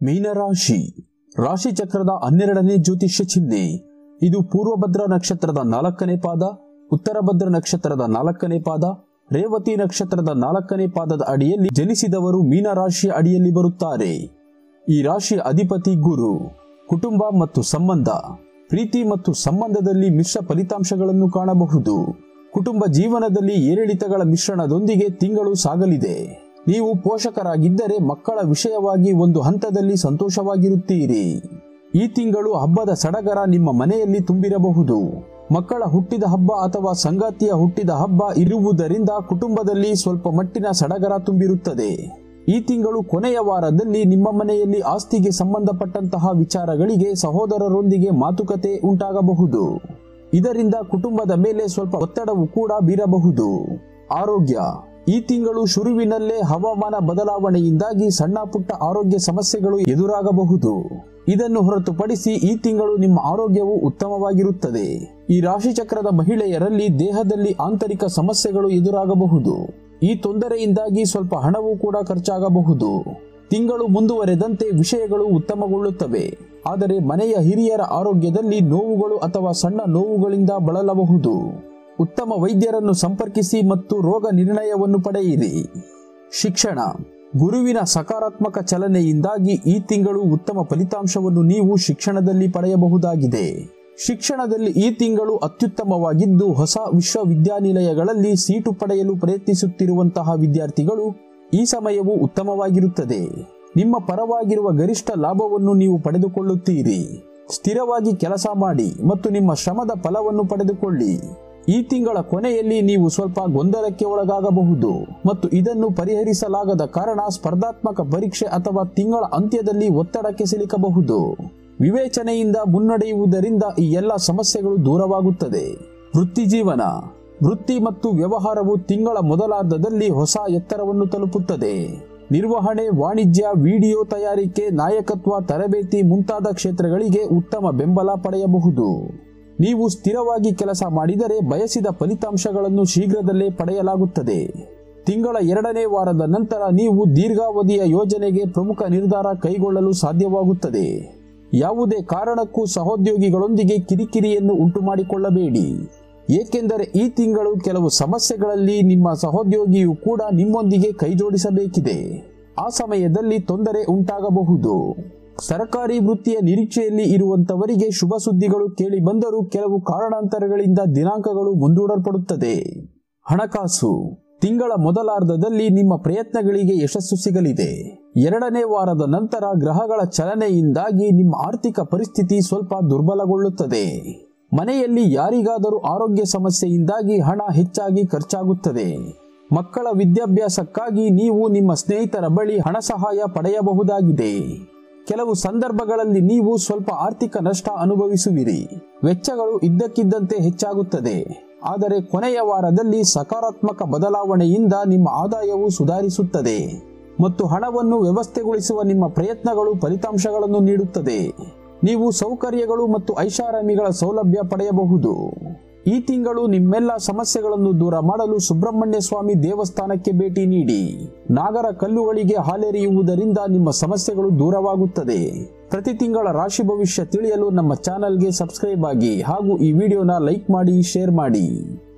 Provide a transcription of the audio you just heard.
ಮೀನರಾಶಿ ರಾಶಿ ಚಕ್ರದ ಹನ್ನೆರಡನೇ ಜ್ಯೋತಿಷ್ಯ ಚಿಹ್ನೆ ಇದು ಪೂರ್ವಭದ್ರ ನಕ್ಷತ್ರದ ನಾಲ್ಕನೇ ಪಾದ ಉತ್ತರ ಭದ್ರ ನಕ್ಷತ್ರದ ನಾಲ್ಕನೇ ಪಾದ ರೇವತಿ ನಕ್ಷತ್ರದ ನಾಲ್ಕನೇ ಪಾದದ ಅಡಿಯಲ್ಲಿ ಜನಿಸಿದವರು ಮೀನರಾಶಿಯ ಅಡಿಯಲ್ಲಿ ಬರುತ್ತಾರೆ ಈ ರಾಶಿಯ ಅಧಿಪತಿ ಗುರು ಕುಟುಂಬ ಮತ್ತು ಸಂಬಂಧ ಪ್ರೀತಿ ಮತ್ತು ಸಂಬಂಧದಲ್ಲಿ ಮಿಶ್ರ ಫಲಿತಾಂಶಗಳನ್ನು ಕಾಣಬಹುದು ಕುಟುಂಬ ಜೀವನದಲ್ಲಿ ಏರಿಳಿತಗಳ ಮಿಶ್ರಣದೊಂದಿಗೆ ತಿಂಗಳು ಸಾಗಲಿದೆ ನೀವು ಪೋಷಕರಾಗಿದ್ದರೆ ಮಕ್ಕಳ ವಿಷಯವಾಗಿ ಒಂದು ಹಂತದಲ್ಲಿ ಸಂತೋಷವಾಗಿರುತ್ತೀರಿ ಈ ತಿಂಗಳು ಹಬ್ಬದ ಸಡಗರ ನಿಮ್ಮ ಮನೆಯಲ್ಲಿ ತುಂಬಿರಬಹುದು ಮಕ್ಕಳ ಹುಟ್ಟಿದ ಹಬ್ಬ ಅಥವಾ ಸಂಗಾತಿಯ ಹುಟ್ಟಿದ ಹಬ್ಬ ಇರುವುದರಿಂದ ಕುಟುಂಬದಲ್ಲಿ ಸ್ವಲ್ಪ ಮಟ್ಟಿನ ಸಡಗರ ತುಂಬಿರುತ್ತದೆ ಈ ತಿಂಗಳು ಕೊನೆಯ ವಾರದಲ್ಲಿ ನಿಮ್ಮ ಮನೆಯಲ್ಲಿ ಆಸ್ತಿಗೆ ಸಂಬಂಧಪಟ್ಟಂತಹ ವಿಚಾರಗಳಿಗೆ ಸಹೋದರರೊಂದಿಗೆ ಮಾತುಕತೆ ಉಂಟಾಗಬಹುದು ಇದರಿಂದ ಕುಟುಂಬದ ಮೇಲೆ ಸ್ವಲ್ಪ ಒತ್ತಡವು ಕೂಡ ಬೀರಬಹುದು ಆರೋಗ್ಯ ಈ ತಿಂಗಳು ಶುರುವಿನಲ್ಲೇ ಹವಾಮಾನ ಬದಲಾವಣೆಯಿಂದಾಗಿ ಸಣ್ಣ ಪುಟ್ಟ ಆರೋಗ್ಯ ಸಮಸ್ಯೆಗಳು ಎದುರಾಗಬಹುದು ಇದನ್ನು ಹೊರತುಪಡಿಸಿ ಈ ತಿಂಗಳು ನಿಮ್ಮ ಆರೋಗ್ಯವು ಉತ್ತಮವಾಗಿರುತ್ತದೆ ಈ ರಾಶಿಚಕ್ರದ ಮಹಿಳೆಯರಲ್ಲಿ ದೇಹದಲ್ಲಿ ಆಂತರಿಕ ಸಮಸ್ಯೆಗಳು ಎದುರಾಗಬಹುದು ಈ ತೊಂದರೆಯಿಂದಾಗಿ ಸ್ವಲ್ಪ ಹಣವೂ ಕೂಡ ಖರ್ಚಾಗಬಹುದು ತಿಂಗಳು ಮುಂದುವರೆದಂತೆ ವಿಷಯಗಳು ಉತ್ತಮಗೊಳ್ಳುತ್ತವೆ ಆದರೆ ಮನೆಯ ಹಿರಿಯರ ಆರೋಗ್ಯದಲ್ಲಿ ನೋವುಗಳು ಅಥವಾ ಸಣ್ಣ ನೋವುಗಳಿಂದ ಬಳಲಬಹುದು ಉತ್ತಮ ವೈದ್ಯರನ್ನು ಸಂಪರ್ಕಿಸಿ ಮತ್ತು ರೋಗ ನಿರ್ಣಯವನ್ನು ಪಡೆಯಿರಿ ಶಿಕ್ಷಣ ಗುರುವಿನ ಸಕಾರಾತ್ಮಕ ಚಲನೆಯಿಂದಾಗಿ ಈ ತಿಂಗಳು ಉತ್ತಮ ಫಲಿತಾಂಶವನ್ನು ನೀವು ಶಿಕ್ಷಣದಲ್ಲಿ ಪಡೆಯಬಹುದಾಗಿದೆ ಶಿಕ್ಷಣದಲ್ಲಿ ಈ ತಿಂಗಳು ಅತ್ಯುತ್ತಮವಾಗಿದ್ದು ಹೊಸ ವಿಶ್ವವಿದ್ಯಾನಿಲಯಗಳಲ್ಲಿ ಸೀಟು ಪಡೆಯಲು ಪ್ರಯತ್ನಿಸುತ್ತಿರುವಂತಹ ವಿದ್ಯಾರ್ಥಿಗಳು ಈ ಸಮಯವು ಉತ್ತಮವಾಗಿರುತ್ತದೆ ನಿಮ್ಮ ಪರವಾಗಿರುವ ಗರಿಷ್ಠ ಲಾಭವನ್ನು ನೀವು ಪಡೆದುಕೊಳ್ಳುತ್ತೀರಿ ಸ್ಥಿರವಾಗಿ ಕೆಲಸ ಮಾಡಿ ಮತ್ತು ನಿಮ್ಮ ಶ್ರಮದ ಫಲವನ್ನು ಪಡೆದುಕೊಳ್ಳಿ ಈ ತಿಂಗಳ ಕೊನೆಯಲ್ಲಿ ನೀವು ಸ್ವಲ್ಪ ಗೊಂದಲಕ್ಕೆ ಒಳಗಾಗಬಹುದು ಮತ್ತು ಇದನ್ನು ಪರಿಹರಿಸಲಾಗದ ಕಾರಣ ಸ್ಪರ್ಧಾತ್ಮಕ ಪರೀಕ್ಷೆ ಅಥವಾ ತಿಂಗಳ ಅಂತ್ಯದಲ್ಲಿ ಒತ್ತಡಕ್ಕೆ ಸಿಲುಕಬಹುದು ವಿವೇಚನೆಯಿಂದ ಮುನ್ನಡೆಯುವುದರಿಂದ ಈ ಎಲ್ಲ ಸಮಸ್ಯೆಗಳು ದೂರವಾಗುತ್ತದೆ ವೃತ್ತಿ ಜೀವನ ವೃತ್ತಿ ಮತ್ತು ವ್ಯವಹಾರವು ತಿಂಗಳ ಮೊದಲಾರ್ಧದಲ್ಲಿ ಹೊಸ ಎತ್ತರವನ್ನು ತಲುಪುತ್ತದೆ ನಿರ್ವಹಣೆ ವಾಣಿಜ್ಯ ವಿಡಿಯೋ ತಯಾರಿಕೆ ನಾಯಕತ್ವ ತರಬೇತಿ ಮುಂತಾದ ಕ್ಷೇತ್ರಗಳಿಗೆ ಉತ್ತಮ ಬೆಂಬಲ ಪಡೆಯಬಹುದು ನೀವು ಸ್ಥಿರವಾಗಿ ಕೆಲಸ ಮಾಡಿದರೆ ಬಯಸಿದ ಫಲಿತಾಂಶಗಳನ್ನು ಶೀಘ್ರದಲ್ಲೇ ಪಡೆಯಲಾಗುತ್ತದೆ ತಿಂಗಳ ಎರಡನೇ ವಾರದ ನಂತರ ನೀವು ದೀರ್ಘಾವಧಿಯ ಯೋಜನೆಗೆ ಪ್ರಮುಖ ನಿರ್ಧಾರ ಕೈಗೊಳ್ಳಲು ಸಾಧ್ಯವಾಗುತ್ತದೆ ಯಾವುದೇ ಕಾರಣಕ್ಕೂ ಸಹೋದ್ಯೋಗಿಗಳೊಂದಿಗೆ ಕಿರಿಕಿರಿಯನ್ನು ಉಂಟುಮಾಡಿಕೊಳ್ಳಬೇಡಿ ಏಕೆಂದರೆ ಈ ತಿಂಗಳು ಕೆಲವು ಸಮಸ್ಯೆಗಳಲ್ಲಿ ನಿಮ್ಮ ಸಹೋದ್ಯೋಗಿಯು ಕೂಡ ನಿಮ್ಮೊಂದಿಗೆ ಕೈಜೋಡಿಸಬೇಕಿದೆ ಆ ಸಮಯದಲ್ಲಿ ತೊಂದರೆ ಉಂಟಾಗಬಹುದು ಸರ್ಕಾರಿ ವೃತ್ತಿಯ ನಿರೀಕ್ಷೆಯಲ್ಲಿ ಇರುವಂತವರಿಗೆ ಶುಭ ಸುದ್ದಿಗಳು ಕೇಳಿ ಬಂದರೂ ಕೆಲವು ಕಾರಣಾಂತರಗಳಿಂದ ದಿನಾಂಕಗಳು ಮುಂದೂಡಲ್ಪಡುತ್ತದೆ ಹಣಕಾಸು ತಿಂಗಳ ಮೊದಲಾರ್ಧದಲ್ಲಿ ನಿಮ್ಮ ಪ್ರಯತ್ನಗಳಿಗೆ ಯಶಸ್ಸು ಸಿಗಲಿದೆ ಎರಡನೇ ವಾರದ ನಂತರ ಗ್ರಹಗಳ ಚಲನೆಯಿಂದಾಗಿ ನಿಮ್ಮ ಆರ್ಥಿಕ ಪರಿಸ್ಥಿತಿ ಸ್ವಲ್ಪ ದುರ್ಬಲಗೊಳ್ಳುತ್ತದೆ ಮನೆಯಲ್ಲಿ ಯಾರಿಗಾದರೂ ಆರೋಗ್ಯ ಸಮಸ್ಯೆಯಿಂದಾಗಿ ಹಣ ಹೆಚ್ಚಾಗಿ ಖರ್ಚಾಗುತ್ತದೆ ಮಕ್ಕಳ ವಿದ್ಯಾಭ್ಯಾಸಕ್ಕಾಗಿ ನೀವು ನಿಮ್ಮ ಸ್ನೇಹಿತರ ಬಳಿ ಹಣ ಸಹಾಯ ಪಡೆಯಬಹುದಾಗಿದೆ ಕೆಲವು ಸಂದರ್ಭಗಳಲ್ಲಿ ನೀವು ಸ್ವಲ್ಪ ಆರ್ಥಿಕ ನಷ್ಟ ಅನುಭವಿಸುವಿರಿ ವೆಚ್ಚಗಳು ಇದ್ದಕ್ಕಿದ್ದಂತೆ ಹೆಚ್ಚಾಗುತ್ತದೆ ಆದರೆ ಕೊನೆಯ ವಾರದಲ್ಲಿ ಸಕಾರಾತ್ಮಕ ಬದಲಾವಣೆಯಿಂದ ನಿಮ್ಮ ಆದಾಯವು ಸುಧಾರಿಸುತ್ತದೆ ಮತ್ತು ಹಣವನ್ನು ವ್ಯವಸ್ಥೆಗೊಳಿಸುವ ನಿಮ್ಮ ಪ್ರಯತ್ನಗಳು ಫಲಿತಾಂಶಗಳನ್ನು ನೀಡುತ್ತದೆ ನೀವು ಸೌಕರ್ಯಗಳು ಮತ್ತು ಐಷಾರಾಮಿಗಳ ಸೌಲಭ್ಯ ಪಡೆಯಬಹುದು ಈ ತಿಂಗಳು ನಿಮ್ಮೆಲ್ಲ ಸಮಸ್ಯೆಗಳನ್ನು ದೂರ ಮಾಡಲು ಸುಬ್ರಹ್ಮಣ್ಯ ಸ್ವಾಮಿ ದೇವಸ್ಥಾನಕ್ಕೆ ಭೇಟಿ ನೀಡಿ ನಾಗರ ಕಲ್ಲುಗಳಿಗೆ ಹಾಲೆರೆಯುವುದರಿಂದ ನಿಮ್ಮ ಸಮಸ್ಯೆಗಳು ದೂರವಾಗುತ್ತದೆ ಪ್ರತಿ ತಿಂಗಳ ರಾಶಿ ಭವಿಷ್ಯ ತಿಳಿಯಲು ನಮ್ಮ ಚಾನಲ್ಗೆ ಸಬ್ಸ್ಕ್ರೈಬ್ ಆಗಿ ಹಾಗೂ ಈ ವಿಡಿಯೋನ ಲೈಕ್ ಮಾಡಿ ಶೇರ್ ಮಾಡಿ